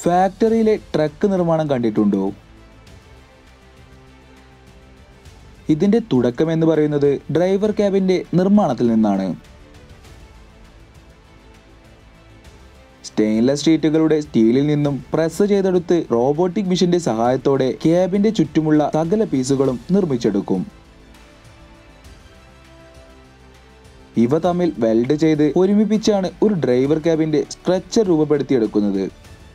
ഫാക്ടറിയിലെ truck നിർമ്മാണം കണ്ടിട്ടുണ്ടോ ഇതിന്റെ തുടക്കം എന്ന് പറയുന്നത് ഡ്രൈവർ ക്യാബിന്റെ നിർമ്മാണത്തിൽ നിന്നാണ് സ്റ്റെയിൻലെസ് ഷീറ്റുകളുടെ സ്റ്റീലിൽ നിന്നും പ്രസ് ചെയ്തെടുത്ത് റോബോട്ടിക് മിഷന്റെ സഹായത്തോടെ ക്യാബിന്റെ ചുറ്റുമുള്ള സകല പീസുകളും നിർമ്മിച്ചെടുക്കും ഇവ തമ്മിൽ വെൽഡ് ചെയ്ത് ഒരുമിപ്പിച്ചാണ് ഒരു ഡ്രൈവർ ക്യാബിന്റെ സ്ട്രക്ചർ രൂപപ്പെടുത്തിയെടുക്കുന്നത്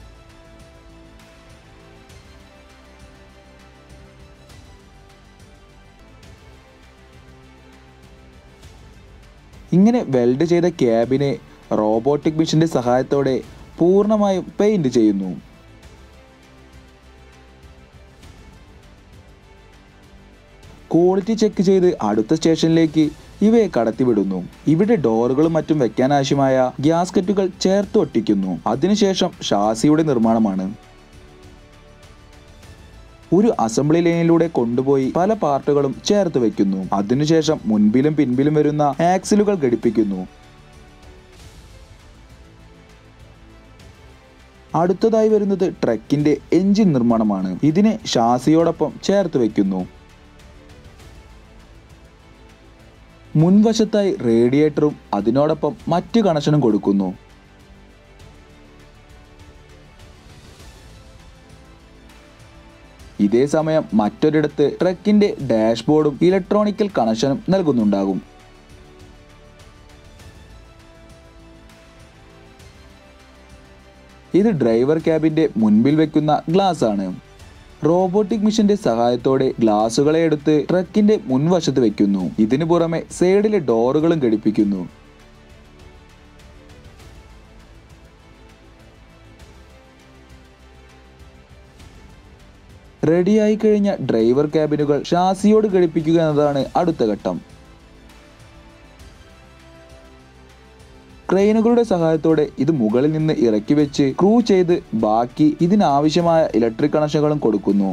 ഇങ്ങനെ വെൽഡ് ചെയ്ത ക്യാബിനെ റോബോട്ടിക് മിഷന്റെ സഹായത്തോടെ പൂർണ്ണമായും പെയിന്റ് ചെയ്യുന്നു ക്വാളിറ്റി ചെക്ക് ചെയ്ത് അടുത്ത സ്റ്റേഷനിലേക്ക് ഇവയെ കടത്തിവിടുന്നു ഇവിടെ ഡോറുകളും മറ്റും വെക്കാൻ ആവശ്യമായ ഗ്യാസ്കറ്റുകൾ ചേർത്ത് ഒട്ടിക്കുന്നു അതിനുശേഷം ഷാസിയുടെ നിർമ്മാണമാണ് ഒരു അസംബ്ലി ലൈനിലൂടെ കൊണ്ടുപോയി പല പാർട്ടുകളും ചേർത്ത് വെക്കുന്നു അതിനുശേഷം മുൻപിലും പിൻപിലും വരുന്ന ആക്സിലുകൾ ഘടിപ്പിക്കുന്നു അടുത്തതായി വരുന്നത് ട്രക്കിന്റെ എഞ്ചിൻ നിർമ്മാണമാണ് ഇതിനെ ഷാസിയോടൊപ്പം ചേർത്ത് വെക്കുന്നു മുൻവശത്തായി റേഡിയേറ്ററും അതിനോടൊപ്പം മറ്റു കണക്ഷനും കൊടുക്കുന്നു ഇതേ സമയം മറ്റൊരിടത്ത് ട്രക്കിന്റെ ഡാഷ്ബോർഡും ഇലക്ട്രോണിക്കൽ കണക്ഷനും നൽകുന്നുണ്ടാകും ഇത് ഡ്രൈവർ ക്യാബിന്റെ മുൻപിൽ വെക്കുന്ന ഗ്ലാസ് ആണ് റോബോട്ടിക് മിഷന്റെ സഹായത്തോടെ ഗ്ലാസുകളെ എടുത്ത് ട്രക്കിന്റെ മുൻവശത്ത് വെക്കുന്നു ഇതിനു പുറമെ സൈഡിലെ ഡോറുകളും ഘടിപ്പിക്കുന്നു റെഡിയായി കഴിഞ്ഞ ഡ്രൈവർ ക്യാബിനുകൾ ഷാസിയോട് ഘടിപ്പിക്കുക എന്നതാണ് അടുത്ത ഘട്ടം ക്രെയിനുകളുടെ സഹായത്തോടെ ഇത് മുകളിൽ നിന്ന് ഇറക്കി വെച്ച് ക്രൂ ചെയ്ത് ബാക്കി ഇതിനാവശ്യമായ ഇലക്ട്രിക് കണക്ഷനുകളും കൊടുക്കുന്നു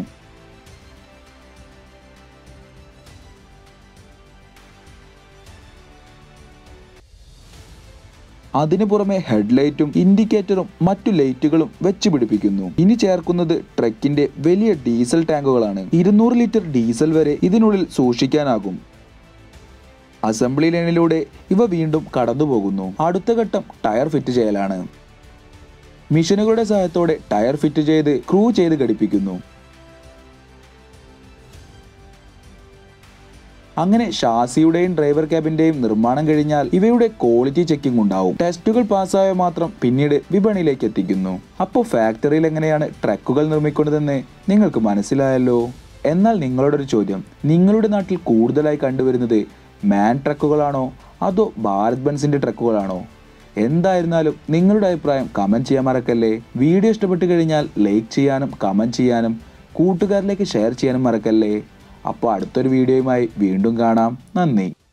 അതിനു പുറമെ ഹെഡ്ലൈറ്റും ഇൻഡിക്കേറ്ററും മറ്റു ലൈറ്റുകളും വെച്ച് പിടിപ്പിക്കുന്നു ഇനി ചേർക്കുന്നത് ട്രക്കിന്റെ വലിയ ഡീസൽ ടാങ്കുകളാണ് ഇരുന്നൂറ് ലിറ്റർ ഡീസൽ വരെ ഇതിനുള്ളിൽ സൂക്ഷിക്കാനാകും അസംബ്ലി ലൈനിലൂടെ ഇവ വീണ്ടും കടന്നുപോകുന്നു അടുത്ത ഘട്ടം ടയർ ഫിറ്റ് ചെയ്യലാണ് മിഷനുകളുടെ സഹായത്തോടെ ടയർ ഫിറ്റ് ചെയ്ത് ക്രൂ ചെയ്ത് ഘടിപ്പിക്കുന്നു അങ്ങനെ ഷാസിയുടെയും ഡ്രൈവർ ക്യാബിന്റെയും നിർമ്മാണം കഴിഞ്ഞാൽ ഇവയുടെ ക്വാളിറ്റി ചെക്കിംഗ് ഉണ്ടാവും ടെസ്റ്റുകൾ പാസ്സായ മാത്രം പിന്നീട് വിപണിയിലേക്ക് എത്തിക്കുന്നു അപ്പോൾ ഫാക്ടറിയിൽ എങ്ങനെയാണ് ട്രക്കുകൾ നിർമ്മിക്കുന്നതെന്ന് നിങ്ങൾക്ക് മനസ്സിലായല്ലോ എന്നാൽ നിങ്ങളോടൊരു ചോദ്യം നിങ്ങളുടെ നാട്ടിൽ കൂടുതലായി കണ്ടുവരുന്നത് മാൻ ട്രക്കുകളാണോ അതോ ഭാരത് ബൻസിന്റെ ട്രക്കുകളാണോ എന്തായിരുന്നാലും നിങ്ങളുടെ അഭിപ്രായം കമൻറ്റ് ചെയ്യാൻ മറക്കല്ലേ വീഡിയോ ഇഷ്ടപ്പെട്ട് കഴിഞ്ഞാൽ ലൈക്ക് ചെയ്യാനും കമൻറ്റ് ചെയ്യാനും കൂട്ടുകാരിലേക്ക് ഷെയർ ചെയ്യാനും മറക്കല്ലേ അപ്പോൾ അടുത്തൊരു വീഡിയോയുമായി വീണ്ടും കാണാം നന്ദി